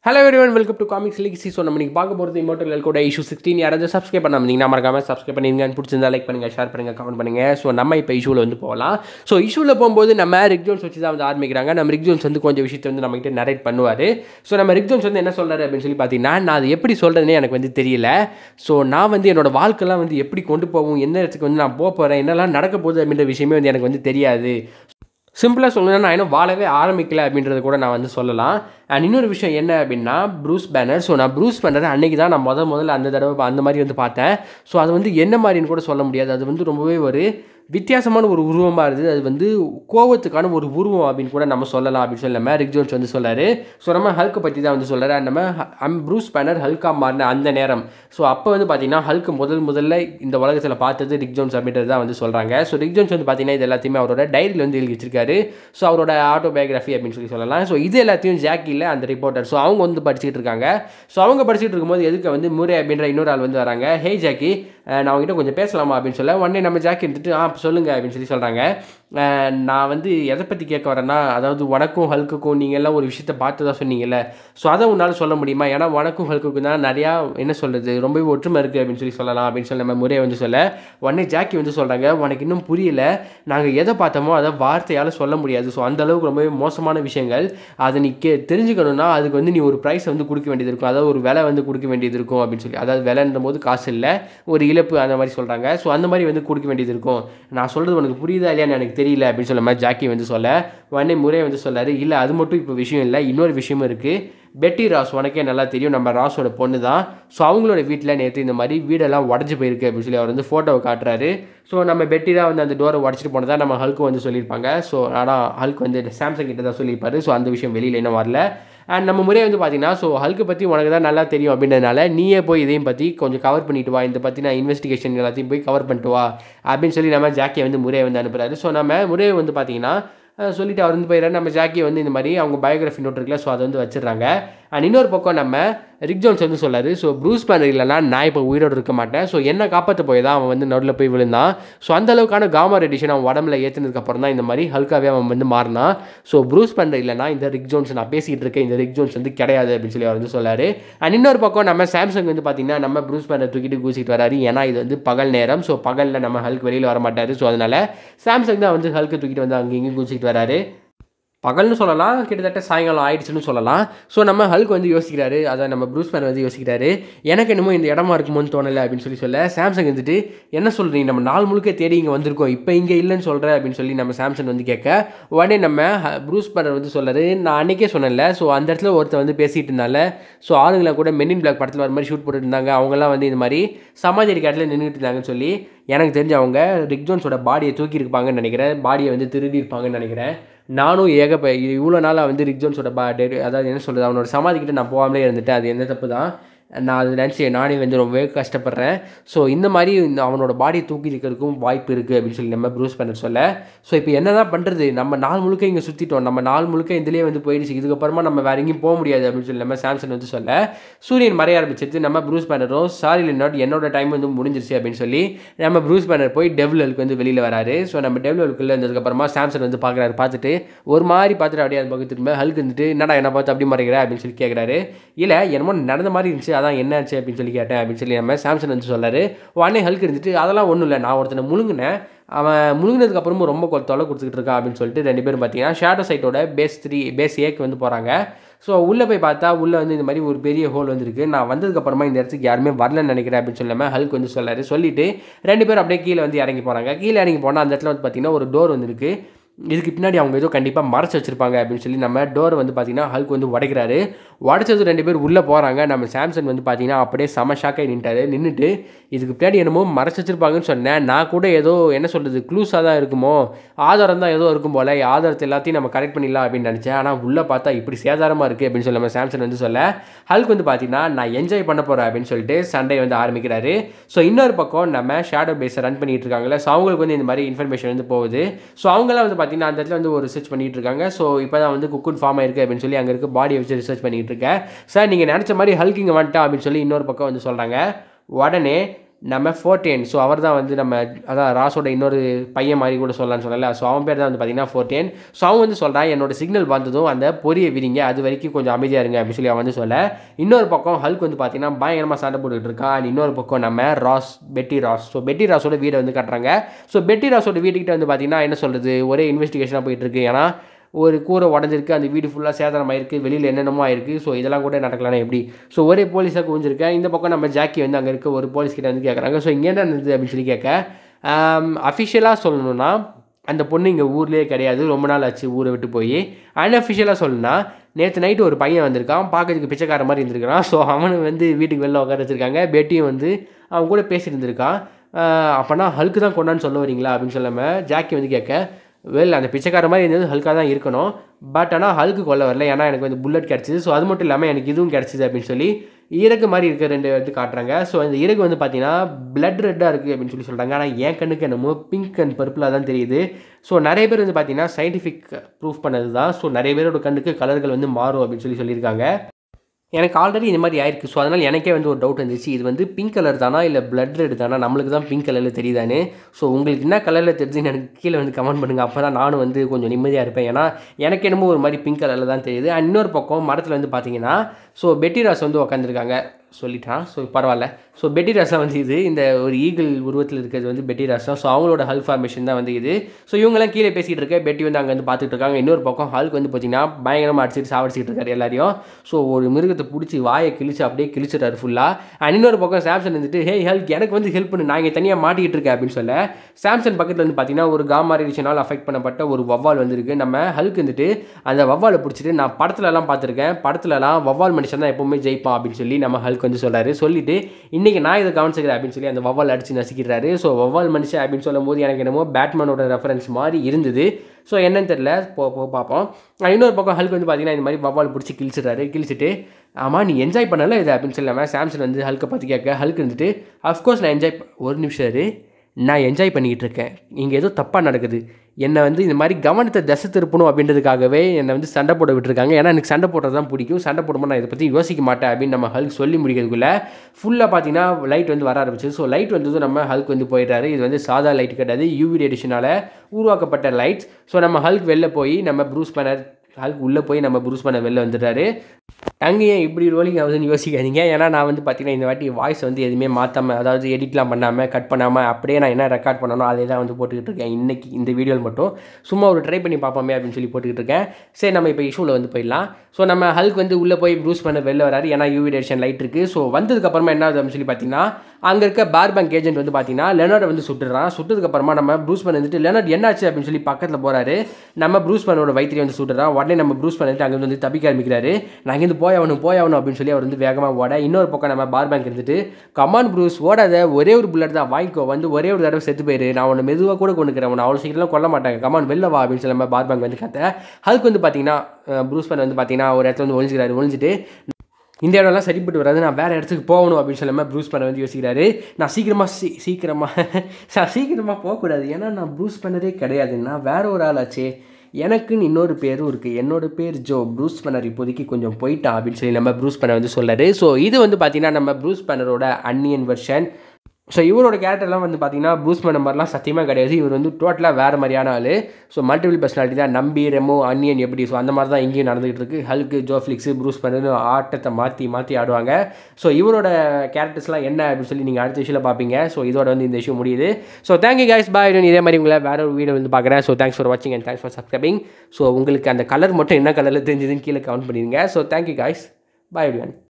hello everyone welcome to comics லீக்ஸி so நம்ம இன்னைக்கு பார்க்க போகிறது இமோட்டல் கூட இஷ்யூ சிக்ஸ்டீன் யாராவது சப்ஸ்கிரைப் பண்ண வந்தீங்கன்னா மறக்காம சப்ஸ்கிரைப் பண்ணிருங்க பிடிச்சிருந்தா லைக் பண்ணுங்கள் ஷேர் பண்ணுங்கள் கமெண்ட் பண்ணுங்கள் ஸோ நம்ம இப்போ இஷ்யூவில் வந்து போகலாம் ஸோ இஷ்யூவில் போகும்போது நம்ம ரிக் ஜோன்ஸ் வச்சு தான் வந்து ஆரம்பிக்கிறாங்க நம்ம ரிக் ஜோன்ஸ் வந்து கொஞ்சம் விஷயத்தை வந்து நம்மகிட்ட நரேட் பண்ணுவார் ஸோ நம்ம ரிக் ஜோன்ஸ் வந்து என்ன சொல்கிறாரு அப்படின்னு சொல்லி பார்த்தீங்கன்னா நான் அது எப்படி சொல்கிறதுனே எனக்கு வந்து தெரியல ஸோ நான் வந்து என்னோட வாழ்க்கைலாம் வந்து எப்படி கொண்டு போகும் எந்த இடத்துக்கு வந்து நான் போக போகிறேன் என்னெல்லாம் நடக்க போகுது அப்படின்ற விஷயமே வந்து எனக்கு வந்து தெரியாது சிம்பிளாக சொல்லணும்னா நான் இன்னும் வாழவே ஆரம்பிக்கல அப்படின்றத கூட நான் வந்து சொல்லலாம் அண்ட் இன்னொரு விஷயம் என்ன அப்படின்னா ப்ரூஸ் பேனர் ஸோ நான் ப்ரூஸ் பேனர் அன்றைக்கி தான் நான் முத முதல்ல அந்த தடவை அந்த மாதிரி வந்து பார்த்தேன் ஸோ அது வந்து என்ன மாதிரின்னு கூட சொல்ல முடியாது அது வந்து ரொம்பவே ஒரு வித்தியாசமான ஒரு உருவமாக இருந்தது அது வந்து கோவத்துக்கான ஒரு உருவம் அப்படின்னு கூட நம்ம சொல்லலாம் அப்படின்னு சொல்லி நம்ம ரிக் ஜோன்ஸ் வந்து சொல்கிறாரு ஸோ நம்ம ஹல்க்கை பற்றி தான் வந்து சொல்கிறாரு நம்ம அம் ப்ரூஸ் பேனர் ஹல்கா மாறின அந்த நேரம் ஸோ அப்போ வந்து பார்த்தீங்கன்னா ஹல்க் முதல் முதல்ல இந்த உலகத்தில் பார்த்தது ரிக் ஜோன்ஸ் அப்படின்றது தான் வந்து சொல்கிறாங்க ஸோ ரிக் ஜோன்ஸ் வந்து பார்த்தீங்கன்னா இது எல்லாத்தையுமே அவரோட டைரியில் வந்து எழுதி வச்சிருக்காரு ஸோ அவரோட ஆட்டோபயோகிராஃபி அப்படின்னு சொல்லி சொல்லலாம் ஸோ இது எல்லாத்தையும் ஜாக்கியில் அந்த ரிப்போர்ட்டர் ஸோ அவங்க வந்து படிச்சுட்டு இருக்காங்க ஸோ அவங்க படிச்சுட்டு இருக்கும்போது எதுக்கு வந்து முரே அப்படின்ற இன்னொரு ஆள் வந்து வராங்க ஹே ஜாக்கி அஹ் நான் அவங்ககிட்ட கொஞ்சம் பேசலாமா அப்படின்னு சொல்ல உடனே நம்ம ஜாக்கி இருந்துட்டு ஆ சொல்லுங்கள் அப்படின்னு சொல்லி சொல்கிறாங்க நான் வந்து எதை பற்றி கேட்க வரேன்னா அதாவது உனக்கும் ஹல்க்குக்கும் நீங்கள் எல்லாம் ஒரு விஷயத்த பார்த்து தான் சொன்னீங்கல்ல ஸோ அதை உன்னால் சொல்ல முடியுமா ஏன்னா உனக்கும் ஹல்க்குக்கும் தான் நிறையா என்ன சொல்கிறது ரொம்பவே ஒற்றுமை இருக்குது அப்படின்னு சொல்லி சொல்லலாம் அப்படின்னு சொல்லி நம்ம முறையை வந்து சொல்ல உடனே ஜாக்கி வந்து சொல்கிறாங்க உனக்கு இன்னும் புரியல நாங்கள் எதை பார்த்தோமோ அதை வார்த்தையால் சொல்ல முடியாது ஸோ அந்த அளவுக்கு ரொம்பவே மோசமான விஷயங்கள் அதை நீ கே தெரிஞ்சுக்கணும்னா அதுக்கு வந்து நீ ஒரு ப்ரைஸ் வந்து கொடுக்க வேண்டியது இருக்கும் அதாவது ஒரு விலை வந்து கொடுக்க வேண்டியது இருக்கும் அப்படின்னு சொல்லி அதாவது விலைன்ற போது காசு இல்லை ஒரு இழப்பு அந்த மாதிரி சொல்கிறாங்க ஸோ அந்த மாதிரி வந்து கொடுக்க வேண்டியது இருக்கும் நான் சொல்கிறது உனக்கு புரியுதா இல்லையான்னு எனக்கு தெரியல அப்படின்னு சொல்ல மாதிரி ஜாக்கி வந்து சொல்ல உடனே முறை வந்து சொல்லாரு இல்லை அது மட்டும் இப்போ விஷயம் இல்லை இன்னொரு விஷயமும் இருக்குது பெட்டி ராஸ் உனக்கே நல்லா தெரியும் நம்ம ராஸோட பொண்ணு தான் ஸோ அவங்களோட வீட்டில் நேற்று இந்த மாதிரி வீடெல்லாம் உடஞ்சி போயிருக்கு அப்படின்னு சொல்லி அவர் வந்து ஃபோட்டோவை காட்டுறாரு ஸோ நம்ம பெட்டி தான் வந்து அந்த டோரை உடச்சிட்டு போனதா நம்ம ஹல்க்கு வந்து சொல்லியிருப்பாங்க ஸோ ஆனால் ஹல்க் வந்து சாம்சங் கிட்ட தான் சொல்லியிருப்பாரு ஸோ அந்த விஷயம் வெளியில் இன்னும் வரல அண்ட் நம்ம முறையை வந்து பார்த்தீங்கன்னா ஸோ ஹல்க்கு பற்றி உனக்கு தான் நல்லா தெரியும் அப்படின்றதுனால நீயே போய் இதையும் பற்றி கொஞ்சம் கவர் பண்ணிட்டு வா இந்த பற்றி நான் இன்வெஸ்டிகேஷன் எல்லாத்தையும் போய் கவர் பண்ணிட்டு வா அப்படின்னு சொல்லி நம்ம ஜாக்கியை வந்து முறையை வந்து அனுப்புகிறாரு ஸோ நம்ம முறையை வந்து பார்த்தீங்கன்னா சொல்லிட்டு அவர் வந்து போயிடுறாரு நம்ம ஜாக்கி வந்து இந்த மாதிரி அவங்க பயோகிராஃபி நோட் இருக்குல்ல ஸோ அதை வந்து வச்சிடுறாங்க அண்ட் இன்னொரு பக்கம் நம்ம ரிக் ஜோன்ஸ் வந்து சொல்லாரு ஸோ ப்ரூஸ் பேனர் இல்லைனா நான் இப்போ உயிரோடு இருக்க மாட்டேன் ஸோ என்ன காப்பாற்ற போய் தான் அவன் வந்து நடுவில் போய் விழுந்தான் ஸோ அந்த அளவுக்கான காமா ரெடிஷன் அவன் உடம்புல ஏற்றினதுக்கப்புறம் தான் இந்த மாதிரி ஹல்காவே அவன் வந்து மாறினான் ஸோ ப்ரூஸ் பேனர் இல்லைனா இந்த ரிக் ஜோன்ஸ் நான் பேசிகிட்டு இருக்கேன் இந்த ரிக் ஜோன்ஸ் வந்து கிடையாது அப்படின்னு சொல்லி அவர் வந்து சொல்லாரு அண்ட் இன்னொரு பக்கம் நம்ம சாம்சங் வந்து பார்த்தீங்கன்னா நம்ம ப்ரூஸ் பேனர் தூக்கிட்டு கூச்சிட்டு வராரு ஏன்னா இது வந்து பகல் நேரம் ஸோ பகலில் நம்ம ஹல்க் வெளியில் வர மாட்டார் ஸோ அதனால் சாம்சங் தான் வந்து ஹல்க்கு தூக்கிட்டு வந்து அங்கே இங்கேயும் கூச்சிட்டு வராரு பகல்னு சொல்லலாம் கிட்டத்தட்ட சாயங்காலம் ஆயிடுச்சுன்னு சொல்லலாம் ஸோ நம்ம ஹல்க் வந்து யோசிக்கிறாரு அதை நம்ம ப்ரூஸ் மேன் வந்து யோசிக்கிறாரு எனக்கு என்னமோ இந்த இடமா இருக்குமோன்னு தோணலை அப்படின்னு சொல்லி சொல்ல சாம்சங் வந்துட்டு என்ன சொல்கிறீங்க நம்ம நாள் முழுக்க தேடி இங்கே வந்திருக்கோம் இப்போ இங்கே இல்லைன்னு சொல்கிற அப்படின்னு சொல்லி நம்ம சாம்சங் வந்து கேட்க உடனே நம்ம ப்ரூஸ் பேனர் வந்து சொல்கிறாரு நான் அன்றைக்கே சொன்னேன்ல ஸோ அந்த இடத்துல ஒருத்தர் வந்து பேசிகிட்டு இருந்தால ஸோ ஆளுங்களை கூட மென்னின் பிளாக் படத்தில் வர மாதிரி ஷூட் போட்டுட்டு இருந்தாங்க அவங்கெல்லாம் வந்து இந்த மாதிரி சமாதி இடத்துல நின்றுட்டு இருந்தாங்கன்னு சொல்லி எனக்கு தெரிஞ்ச அவங்க ரிக் ஜோன்ஸோட பாடியை தூக்கியிருப்பாங்கன்னு நினைக்கிறேன் பாடியை வந்து திருடி இருப்பாங்கன்னு நினைக்கிறேன் நானும் ஏக இவ்வளோ நாளாக வந்து ரிக் ஜோன்ஸோட பா டே அதாவது என்ன சொல்கிறது அவனோட சமாதிக்கிட்ட நான் போகாமலே இருந்துட்டேன் அது எந்த தப்பு தான் நான் அது நினச்சி நானே வந்து ரொம்பவே கஷ்டப்படுறேன் ஸோ இந்த மாதிரி இந்த அவனோட பாடியை தூக்கி இருக்கிறதுக்கும் வாய்ப்பு இருக்குது அப்படின்னு சொல்லி நம்ம ப்ரூஸ் பண்ண சொல்ல ஸோ இப்போ என்ன தான் பண்ணுறது நம்ம நாள் முழுக்க இங்கே சுற்றிட்டோம் நம்ம நாள் முழுக்க இதிலே வந்து போயிடுச்சு இதுக்கப்புறமா நம்ம வேறு எங்கேயும் போக முடியாது அப்படின்னு சொல்லி நம்ம சாம்சங் வந்து சொல்ல சூரியன் மறைய ஆரம்பிச்சிருச்சு நம்ம ப்ரூஸ் பேனரும் சாரி நாட் என்னோட டைம் வந்து முடிஞ்சிருச்சு அப்படின்னு சொல்லி நம்ம ப்ரூஸ் பேனர் போய் டெவலலுக்கு வந்து வெளியில் வராரு ஸோ நம்ம டெவலலுக்குள்ளே இருந்ததுக்கப்புறமா சாம்சங் வந்து பார்க்குறாரு பார்த்துட்டு ஒரு மாதிரி பார்த்துட்டு அப்படியே அது பக்கத்து திரும்ப ஹல்க் இருந்துட்டு என்னடா என்ன பார்த்து அப்படி மறைக்கிற அப்படின்னு சொல்லி கேட்குறாரு இல்லை என்னமோ நடந்த மாதிரி இருந்துச்சு அதான் என்னாச்சு அப்படின்னு சொல்லி கேட்டேன் அப்படின்னு சொல்லி நம்ம சாம்சங் வந்து சொல்லாரு உடனே ஹல்க் இருந்துட்டு அதெல்லாம் ஒன்றும் இல்லை நான் ஒருத்தனை முழுங்கினேன் அவன் முழுங்கினதுக்கு அப்புறமும் ரொம்ப தொலை கொடுத்துக்கிட்டு இருக்கான் அப்படின்னு சொல்லிட்டு ரெண்டு பேரும் பார்த்தீங்கன்னா ஷேடோ சைட்டோட பேஸ் த்ரீ பேஸ் ஏக்கு வந்து போகிறாங்க ஸோ உள்ளே போய் பார்த்தா உள்ளே வந்து இந்த மாதிரி ஒரு பெரிய ஹோல் வந்துருக்கு நான் வந்ததுக்கப்புறமா இந்த இடத்துக்கு யாருமே வரலன்னு நினைக்கிறேன் அப்படின்னு சொல்லாமல் ஹல்க் வந்து சொல்லாரு சொல்லிட்டு ரெண்டு பேரும் அப்படியே கீழே வந்து இறங்கி போகிறாங்க கீழே இறங்கி போனால் அந்த இடத்துல வந்து பார்த்தீங்கன்னா ஒரு டோர் வந்துருக்கு இதுக்கு பின்னாடி அவங்க ஏதோ கண்டிப்பாக மறைச்சி வச்சிருப்பாங்க அப்படின்னு சொல்லி நம்ம டோர் வந்து பார்த்தீங்கன்னா ஹல்க் வந்து உடைக்கிறாரு உடச்சது ரெண்டு பேர் உள்ளே போகிறாங்க நம்ம சாம்சங் வந்து பார்த்தீங்கன்னா அப்படியே செம ஷாக்காக நின்ட்டாரு நின்றுட்டு இதுக்கு பின்னாடி என்னமோ மறைச்சி வச்சிருப்பாங்கன்னு சொன்னேன் நான் கூட ஏதோ என்ன சொல்கிறது க்ளூஸாக தான் இருக்குமோ ஆதாரம் தான் ஏதோ இருக்கும் போல் ஆதாரத்தை எல்லாத்தையும் நம்ம கரெக்ட் பண்ணிடலாம் அப்படின்னு நினச்சேன் ஆனால் உள்ளே பார்த்தா இப்படி சேதாரமாக இருக்குது அப்படின்னு சொல்லி நம்ம சாம்சங் வந்து சொல்ல ஹல்க் வந்து பார்த்தீங்கன்னா நான் என்ஜாய் பண்ண போகிறேன் அப்படின்னு சொல்லிட்டு சண்டே வந்து ஆரம்பிக்கிறாரு ஸோ இன்னொரு பக்கம் நம்ம ஷேடோ பேஸை ரன் பண்ணிட்டு இருக்காங்களே ஸோ அவங்களுக்கு வந்து இந்த மாதிரி இன்ஃபர்மேஷன் வந்து போகுது ஸோ அவங்களாம் வந்து பார்த்தீங்கன்னா அந்த இடத்துல வந்து ஒரு ரிசர்ச் பண்ணிட்டு இருக்காங்க ஸோ இப்போ தான் வந்து குக்குன் ஃபார்ம் ஆயிருக்கு அப்படின்னு சொல்லி அங்கே இருக்க பாடியை வச்சு ரிசர்ச் பண்ணிட்டு இருக்கேன் சார் நீங்கள் நினச்ச மாதிரி ஹல்கிங்க வந்துட்டா அப்படின்னு சொல்லி இன்னொரு பக்கம் வந்து சொல்கிறாங்க உடனே நம்ம ஃபோர்டேன் ஸோ அவர் தான் வந்து நம்ம அதான் ராஸோட இன்னொரு பையன் மாதிரி கூட சொல்லலாம்னு சொல்லல ஸோ அவன் பேர் தான் வந்து பார்த்தீங்கன்னா ஃபோர்டேன் ஸோ அவன் வந்து சொல்கிறான் என்னோட சிக்னல் வந்ததும் அந்த பொரிய விரிங்க அது வரைக்கும் கொஞ்சம் அமைதியாக இருங்க அப்படின்னு சொல்லி அவன் வந்து சொல்ல இன்னொரு பக்கம் ஹல்க் வந்து பார்த்தீங்கன்னா பயங்கரமாக சண்டை போட்டுக்கிட்டு இருக்கான் and இன்னொரு பக்கம் நம்ம ராஸ் பெட்டி ராஸ் ஸோ பெட்டி ராஸோட வீடை வந்து கட்டுறாங்க ஸோ பெட்டி ராஸோட வீட்டுக்கிட்ட வந்து பார்த்தீங்கன்னா என்ன சொல்கிறது ஒரே இன்வெஸ்டிகேஷனாக போயிட்டு இருக்கு ஏன்னா ஒரு கூரை உடஞ்சிருக்கு அந்த வீடு ஃபுல்லாக சேதனம் ஆயிருக்கு வெளியில் என்னென்னமோ ஆயிருக்கு ஸோ இதெல்லாம் கூட நடக்கலாம்னா எப்படி ஸோ ஒரே போலீஸாக குவிஞ்சிருக்கேன் இந்த பக்கம் நம்ம ஜாக்கி வந்து அங்கே இருக்க ஒரு போலீஸ் கிட்ட வந்து கேட்குறாங்க ஸோ இங்கே என்ன இருந்தது அப்படின்னு சொல்லி கேட்க அஃபிஷியலாக சொல்லணும்னா அந்த பொண்ணு இங்கே ஊர்லேயே கிடையாது ரொம்ப நாள் ஆச்சு ஊரை விட்டு போய் அன்அஃபிஷியலாக சொல்லணும்னா நேற்று நைட்டு ஒரு பையன் வந்திருக்கான் பார்க்கறதுக்கு பிச்சைக்கார மாதிரி இருந்திருக்கான் ஸோ அவனை வந்து வீட்டுக்கு வெளில உட்கார வச்சிருக்காங்க பேட்டியும் வந்து அவன் கூட பேசிட்டு இருந்திருக்கான் அப்போனா ஹல்க்கு தான் கொண்டான்னு சொல்ல வரீங்களா அப்படின்னு சொல்லாமல் ஜாக்கி வந்து கேட்க வெல் அந்த பிச்சைக்கார மாதிரி இருந்தது ஹல்காக தான் இருக்கணும் பட் ஆனால் ஹல்க்கு கொல்ல வரல ஏன்னா எனக்கு வந்து புல்லட் கிடச்சிது ஸோ அது மட்டும் இல்லாமல் எனக்கு இதுவும் கிடச்சிது அப்படின்னு சொல்லி இறகு மாதிரி இருக்க ரெண்டு இது காட்டுறாங்க ஸோ அந்த இறகு வந்து பார்த்தீங்கன்னா பிளட் ரெட்டாக இருக்குது அப்படின்னு சொல்லி சொல்கிறாங்க ஆனால் என் கண்ணுக்கு என்னமோ பிங்க் அண்ட் பர்பிளாக தான் தெரியுது ஸோ நிறைய பேர் வந்து பார்த்தீங்கன்னா சயின்டிஃபிக் ப்ரூஃப் பண்ணது தான் ஸோ நிறைய பேரோட கண்ணுக்கு கலர்கள் வந்து மாறும் அப்படின்னு சொல்லி சொல்லியிருக்காங்க எனக்கு ஆல்ரெடி இந்த மாதிரி ஆயிருக்கு ஸோ அதனால் எனக்கே வந்து ஒரு டவுட் வந்துச்சு இது வந்து பிங்க் கலர் தானா இல்லை பிளட் ரெட் தானா நம்மளுக்கு தான் பிங்க் கலரில் தெரியுதானே ஸோ உங்களுக்கு என்ன கலரில் தெரிஞ்சுன்னு எனக்கு கீழே வந்து கமெண்ட் பண்ணுங்கள் அப்போ தான் நானும் வந்து கொஞ்சம் நிம்மதியாக இருப்பேன் ஏன்னா எனக்கு என்னமோ ஒரு மாதிரி பிங்க் கலரில் தான் தெரியுது அண்ட் இன்னொரு பக்கம் மரத்தில் வந்து பார்த்தீங்கன்னா ஸோ பெட்டி ராஸ் வந்து உட்காந்துருக்காங்க சொல்லிட்டான் ஸோ பரவாயில்ல ஸோ பெட்டி ராஸாக வந்து இது இந்த ஒரு ஈகிள் உருவத்தில் இருக்கிறது வந்து பெட்டி ராஸ் தான் ஸோ அவங்களோட ஹல் ஃபார்மேஷன் தான் வந்து இது ஸோ இவங்கெல்லாம் கீழே பேசிகிட்டு இருக்க பெட்டி வந்து அங்கே வந்து பார்த்துட்டு இருக்காங்க இன்னொரு பக்கம் ஹல்க் வந்து பார்த்தீங்கன்னா பயங்கரமாக அடிச்சிட்டு சாவடிச்சிட்டு இருக்காரு எல்லாரையும் ஸோ ஒரு மிருகத்தை பிடிச்சி வாயை கிழிச்சு அப்படியே கிழிச்சிட்டாரு ஃபுல்லாக அண்ட் இன்னொரு பக்கம் சாம்சன் வந்துட்டு ஹே ஹெல்க் எனக்கு வந்து ஹெல்ப் பண்ணு நான் இங்கே தனியாக மாட்டிக்கிட்டு இருக்கேன் அப்படின்னு சொல்ல சாம்சன் பக்கத்தில் வந்து பார்த்தீங்கன்னா ஒரு காமா ரேடியேஷனால் அஃபெக்ட் பண்ணப்பட்ட ஒரு வவ்வால் வந்திருக்கு நம்ம ஹல்க் வந்துட்டு அந்த வவ்வாலை பிடிச்சிட்டு நான் படத்துலலாம் பார்த்துருக்கேன் படத்துலலாம் வவ்வால் மனுஷன் தான் எப்பவுமே ஜெயிப்பான் அப்படின்னு சொல்லி நம்ம ஹல்க் வந்து சொல்கிறாரு சொல்லிட்டு இன்றைக்கி நான் இதை கவனிச்சுக்கிறேன் அப்படின்னு சொல்லி அந்த வவ்வால் அடிச்சு நசிக்கிறாரு ஸோ வவ்வால் மனுஷன் அப்படின்னு சொல்லும் போது எனக்கு என்னமோ பேட்மேனோட ரெஃபரன்ஸ் மாதிரி இருந்தது ஸோ என்னன்னு தெரில போ போ பார்ப்போம் அஹ் இன்னொரு பக்கம் ஹல்க் வந்து பார்த்தீங்கன்னா இந்த மாதிரி வவ்வால் பிடிச்சி கிழிச்சிடுறாரு கிழிச்சிட்டு ஆமாம் நீ என்ஜாய் பண்ணல இது அப்படின்னு சொல்லாமல் சாம்சங் வந்து ஹல்க்கை பார்த்து கேட்க ஹல்க் இருந்துட்டு அஃப்கோர்ஸ் நான் என்ஜாய் ஒரு நிமிஷம் இரு நான் என்ஜாய் பண்ணிக்கிட்டு இருக்கேன் இங்கே ஏதோ தப்பாக நடக்குது என்னை வந்து இந்த மாதிரி கவனத்தை தசை திருப்பணும் அப்படின்றதுக்காகவே என்னை வந்து சண்டை போட விட்டுருக்காங்க ஏன்னா எனக்கு சண்டை போடுறது தான் பிடிக்கும் சண்டை போடும்போது நான் இதை பற்றி யோசிக்க மாட்டேன் அப்படின்னு நம்ம ஹல்க் சொல்லி முடிக்கிறதுக்குள்ளே ஃபுல்லாக பார்த்தீங்கன்னா லைட் வந்து வர ஆரம்பிச்சு ஸோ லைட் வந்ததும் நம்ம ஹல்க் வந்து போயிடுறாரு இது வந்து சாதா லைட் கிடையாது யூவி ரேடியேஷனால் உருவாக்கப்பட்ட லைட்ஸ் ஸோ நம்ம ஹல்க் வெளில போய் நம்ம ப்ரூஸ் பண்ண ஹல்க் உள்ளே போய் நம்ம ப்ரூஸ் பண்ண வெளில வந்துடுறாரு அங்கே ஏன் இப்படி ரோலிங் ஆகுதுன்னு யோசிக்காதீங்க ஏன்னா நான் வந்து பார்த்தீங்கன்னா இந்த வாட்டி வாய்ஸ் வந்து எதுவுமே மாற்றாமல் அதாவது எடிட்லாம் பண்ணாமல் கட் பண்ணாமல் அப்படியே நான் என்ன ரெக்கார்ட் பண்ணணும் அதே தான் வந்து போட்டுக்கிட்டு இருக்கேன் இன்றைக்கி இந்த வீடியோவில் மட்டும் சும்மா ஒரு ட்ரை பண்ணி பார்ப்போமே அப்படின்னு சொல்லி போட்டுக்கிட்டு இருக்கேன் சரி நம்ம இப்போ இஷ்யூவில் வந்து போயிடலாம் ஸோ நம்ம ஹல்க் வந்து உள்ளே போய் ப்ரூஸ் பண்ண வெளில வராரு ஏன்னா யூவி ரேடியேஷன் லைட் இருக்குது ஸோ வந்ததுக்கப்புறமா என்ன ஆகுது அப்படின்னு சொல்லி பார்த்தீங்கன்னா அங்கே இருக்க பார் பேங்க் ஏஜென்ட் வந்து பார்த்தீங்கன்னா லெனர்டை வந்து சுட்டுறான் சுட்டதுக்கப்புறமா நம்ம ப்ரூஸ் பண்ண வந்துட்டு லெனர்ட் என்னாச்சு அப்படின்னு சொல்லி பக்கத்தில் போகிறாரு நம்ம ப்ரூஸ் பண்ணோட வயிற்றியை வந்து சுட்டுறான் உடனே நம்ம ப்ரூஸ் பண்ணிட்டு அங்கே வந்து தப்பிக்க ஆரம்பிக்கிறாரு நான் இங்கேருந்து போய் அவனு போய் ஆகணும் அப்படின்னு சொல்லி அவர் வந்து வேகமாக ஓட இன்னொரு பக்கம் நம்ம பார் பேங்க் இருந்துட்டு கமான் ப்ரூஸ் ஓடாத ஒரே ஒரு புல்லட் தான் வாங்கிக்கோ வந்து ஒரே ஒரு தடவை செத்து போயிரு நான் உன்னை மெதுவாக கூட கொண்டுக்கிறேன் உன்னை அவ்வளோ சீக்கிரம் கொல்ல மாட்டாங்க கமான் வெளில வா அப்படின்னு சொல்லி நம்ம பார் பேங்க் வந்து கத்த ஹல்க் வந்து பார்த்தீங்கன்னா ப்ரூஸ் பண்ண வந்து பார்த்தீங்கன்னா ஒரு இடத்துல வந்து ஒழிஞ்சிக்கிறாரு ஒழிஞ்சிட்டு இந்த இடம்லாம் சரிப்பட்டு வராது நான் வேறு இடத்துக்கு போகணும் அப்படின்னு சொல்லாமல் ப்ரூஸ் பண்ண வந்து யோசிக்கிறாரு நான் சீக்கிரமாக சீ சீக்கிரமாக நான் சீக்கிரமாக போகக்கூடாது ஏன்னா நான் ப்ரூஸ் பண்ணதே கிடையாது நான் வேற ஒரு ஆள் ஆச்சே எனக்குன்னு இன்னொரு பேரும் இருக்குது என்னோட பேர் ஜோ ப்ரூஸ் பண்ணர் இப்போதைக்கு கொஞ்சம் போயிட்டான் அப்படின்னு சொல்லி நம்ம ப்ரூஸ் பண்ண வந்து சொல்லாரு ஸோ இது வந்து பார்த்தீங்கன்னா நம்ம ப்ரூஸ் பண்ணரோட அன்னியன் வெர்ஷன் ஸோ இவரோட கேரக்டர்லாம் வந்து பார்த்தீங்கன்னா ப்ரூஸ் பண்ண மாதிரிலாம் சத்தியமாக கிடையாது இவர் வந்து டோட்டலாக வேறு மாதிரியான ஆள் ஸோ மல்டிபிள் பர்சனாலிட்டி தான் நம்பி ரெமோ அன்னியன் எப்படி ஸோ அந்த மாதிரி தான் இங்கேயும் நடந்துகிட்டு இருக்கு ஹல்க்கு ஜோஃப்ளிக்ஸு ப்ரூஸ் பண்ணு ஆட்டத்தை மாற்றி மாற்றி ஆடுவாங்க ஸோ இவரோட கேரக்டர்ஸ்லாம் என்ன அப்படின்னு சொல்லி நீங்கள் அடுத்த விஷயம் பார்ப்பீங்க ஸோ இதோட வந்து இந்த இஷ்யூ முடியுது ஸோ தேங்க்யூ கைஸ் பாய் இதே மாதிரி உங்களை வேற ஒரு வீடியோ வந்து பார்க்குறேன் ஸோ தேங்க்ஸ் ஃபார் வாட்சிங் and thanks for subscribing so உங்களுக்கு அந்த கலர் மட்டும் என்ன கலரில் தெரிஞ்சதுன்னு கீழே கவுண்ட் பண்ணிடுங்க so thank you guys bye everyone